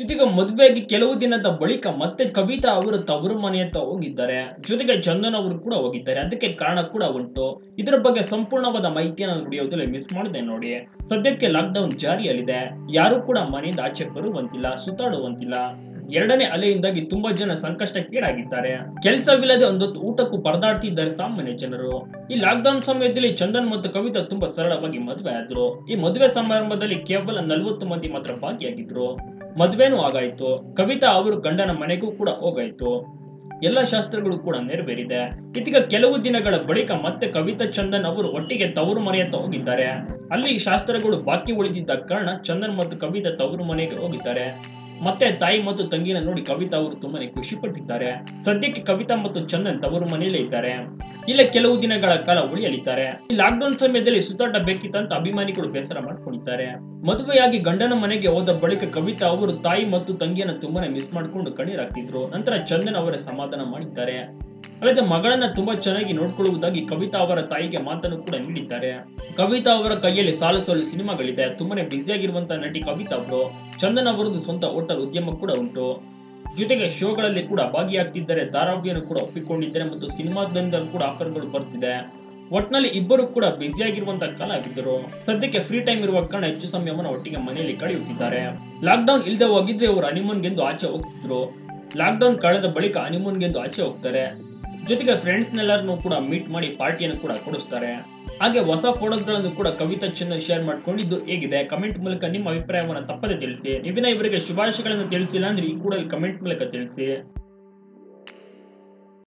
ಇದೀಗ ಮದುವೆಯಾಗಿ ಕೆಲವು ದಿನದ ಬಳಿಕ ಮತ್ತೆ ಕವಿತಾ ಅವರು ತವರು ಮನೆಯತ್ತ ಹೋಗಿದ್ದಾರೆ ಜೊತೆಗೆ ಚಂದನ್ ಅವರು ಕೂಡ ಹೋಗಿದ್ದಾರೆ ಅದಕ್ಕೆ ಕಾರಣ ಕೂಡ ಉಂಟು ಇದರ ಬಗ್ಗೆ ಸಂಪೂರ್ಣವಾದ ಮಾಹಿತಿಯನ್ನು ವಿಡಿಯೋದಲ್ಲಿ ಮಿಸ್ ಮಾಡಿದೆ ನೋಡಿ ಸದ್ಯಕ್ಕೆ ಲಾಕ್ಡೌನ್ ಜಾರಿಯಲ್ಲಿದೆ ಯಾರು ಕೂಡ ಮನೆಯಿಂದ ಆಚೆ ಬರುವಂತಿಲ್ಲ ಸುತ್ತಾಡುವಂತಿಲ್ಲ ಎರಡನೇ ಅಲೆಯಿಂದಾಗಿ ತುಂಬಾ ಜನ ಸಂಕಷ್ಟಕ್ಕೀಡಾಗಿದ್ದಾರೆ ಕೆಲಸವಿಲ್ಲದೆ ಒಂದೊತ್ತು ಊಟಕ್ಕೂ ಪರದಾಡ್ತಿದ್ದಾರೆ ಸಾಮಾನ್ಯ ಜನರು ಈ ಲಾಕ್ಡೌನ್ ಸಮಯದಲ್ಲಿ ಚಂದನ್ ಮತ್ತು ಕವಿತಾ ತುಂಬಾ ಸರಳವಾಗಿ ಮದುವೆ ಆದ್ರು ಈ ಮದುವೆ ಸಮಾರಂಭದಲ್ಲಿ ಕೇವಲ ನಲವತ್ತು ಮಂದಿ ಮಾತ್ರ ಭಾಗಿಯಾಗಿದ್ರು ಮದುವೆನೂ ಆಗಾಯ್ತು ಕವಿತಾ ಅವರು ಗಂಡನ ಮನೆಗೂ ಕೂಡ ಹೋಗಾಯ್ತು ಎಲ್ಲ ಶಾಸ್ತ್ರಗಳು ಕೂಡ ನೆರವೇರಿದೆ ಇದೀಗ ಕೆಲವು ದಿನಗಳ ಬಳಿಕ ಮತ್ತೆ ಕವಿತಾ ಚಂದನ್ ಅವರು ಒಟ್ಟಿಗೆ ತವರು ಮನೆಯತ್ತ ಹೋಗಿದ್ದಾರೆ ಅಲ್ಲಿ ಶಾಸ್ತ್ರಗಳು ಬಾಕಿ ಉಳಿದಿದ್ದ ಕಾರಣ ಚಂದನ್ ಮತ್ತು ಕವಿತಾ ತವರು ಮನೆಗೆ ಹೋಗಿದ್ದಾರೆ ಮತ್ತೆ ತಾಯಿ ಮತ್ತು ತಂಗಿನ ನೋಡಿ ಕವಿತಾ ಅವರು ತುಂಬಾನೇ ಖುಷಿ ಪಟ್ಟಿದ್ದಾರೆ ಸದ್ಯಕ್ಕೆ ಕವಿತಾ ಮತ್ತು ಚಂದನ್ ತವರು ಮನೆಯಲ್ಲೇ ಇದ್ದಾರೆ ಇಲ್ಲೇ ಕೆಲವು ದಿನಗಳ ಕಾಲ ಉಳಿಯಲಿದ್ದಾರೆ ಈ ಲಾಕ್ಡೌನ್ ಸಮಯದಲ್ಲಿ ಸುತ್ತಾಟ ಬೇಕಿತ್ತಂತ ಅಭಿಮಾನಿಗಳು ಬೇಸರ ಮಾಡ್ಕೊಂಡಿದ್ದಾರೆ ಮದುವೆಯಾಗಿ ಗಂಡನ ಮನೆಗೆ ಹೋದ ಬಳಿಕ ಕವಿತಾ ಅವರು ತಾಯಿ ಮತ್ತು ತಂಗಿಯನ್ನ ತುಂಬಾನೇ ಮಿಸ್ ಮಾಡ್ಕೊಂಡು ಕಣ್ಣೀರಾಗ್ತಿದ್ರು ನಂತರ ಚಂದನ್ ಅವರ ಸಮಾಧಾನ ಮಾಡಿದ್ದಾರೆ ಅಲ್ಲದೆ ಮಗಳನ್ನ ತುಂಬಾ ಚೆನ್ನಾಗಿ ನೋಡ್ಕೊಳ್ಳುವುದಾಗಿ ಕವಿತಾ ಅವರ ತಾಯಿಗೆ ಮಾತನ್ನು ಕೂಡ ನೀಡಿದ್ದಾರೆ ಕವಿತಾ ಅವರ ಕೈಯಲ್ಲಿ ಸಾಲು ಸಾಲು ಸಿನಿಮಾಗಳಿದೆ ತುಂಬಾನೇ ಬ್ಯುಸಿಯಾಗಿರುವಂತಹ ನಟಿ ಕವಿತಾ ಅವರು ಚಂದನ್ ಅವರದ್ದು ಸ್ವಂತ ಹೋಟೆಲ್ ಉದ್ಯಮ ಕೂಡ ಉಂಟು ಜೊತೆಗೆ ಶೋಗಳಲ್ಲಿ ಕೂಡ ಭಾಗಿಯಾಗ್ತಿದ್ದಾರೆ ಧಾರಾವಾಹಿಯನ್ನು ಕೂಡ ಒಪ್ಪಿಕೊಂಡಿದ್ದಾರೆ ಮತ್ತು ಸಿನಿಮಾದಿಂದ ಕೂಡ ಆಫರ್ಗಳು ಬರ್ತಿದೆ ಒಟ್ನಲ್ಲಿ ಇಬ್ಬರು ಕೂಡ ಬ್ಯುಸಿಯಾಗಿರುವಂತಹ ಕಲಾವಿದರು ಸದ್ಯಕ್ಕೆ ಫ್ರೀ ಟೈಮ್ ಇರುವ ಕಾರಣ ಹೆಚ್ಚು ಸಮಯವನ್ನು ಒಟ್ಟಿಗೆ ಮನೆಯಲ್ಲಿ ಕಳೆಯುತ್ತಿದ್ದಾರೆ ಲಾಕ್ಡೌನ್ ಇಲ್ಲದೆ ಹೋಗಿದ್ರೆ ಅವರು ಹನಿಮೂನ್ಗೆಂದು ಆಚೆ ಹೋಗ್ತಿದ್ರು ಲಾಕ್ಡೌನ್ ಕಳೆದ ಬಳಿಕ ಹನಿಮೂನ್ಗೆಂದು ಆಚೆ ಹೋಗ್ತಾರೆ ಜೊತೆಗೆ ಫ್ರೆಂಡ್ಸ್ನೆಲ್ಲರನ್ನು ಕೂಡ ಮೀಟ್ ಮಾಡಿ ಪಾರ್ಟಿಯನ್ನು ಕೂಡ ಕೊಡಿಸ್ತಾರೆ ಹಾಗೆ ಹೊಸ ಫೋಟೋಸ್ಗಳನ್ನು ಕೂಡ ಕವಿತಾ ಚಂದನ್ ಶೇರ್ ಮಾಡ್ಕೊಂಡಿದ್ದು ಹೇಗಿದೆ ಕಮೆಂಟ್ ಮೂಲಕ ನಿಮ್ಮ ಅಭಿಪ್ರಾಯವನ್ನು ತಪ್ಪದೆ ತಿಳಿಸಿ ನೀವಿನ ಇವರಿಗೆ ಶುಭಾಶಯಗಳನ್ನು ತಿಳಿಸಿಲ್ಲ ಅಂದ್ರೆ ಈ ಕೂಡ ಕಮೆಂಟ್ ಮೂಲಕ ತಿಳಿಸಿ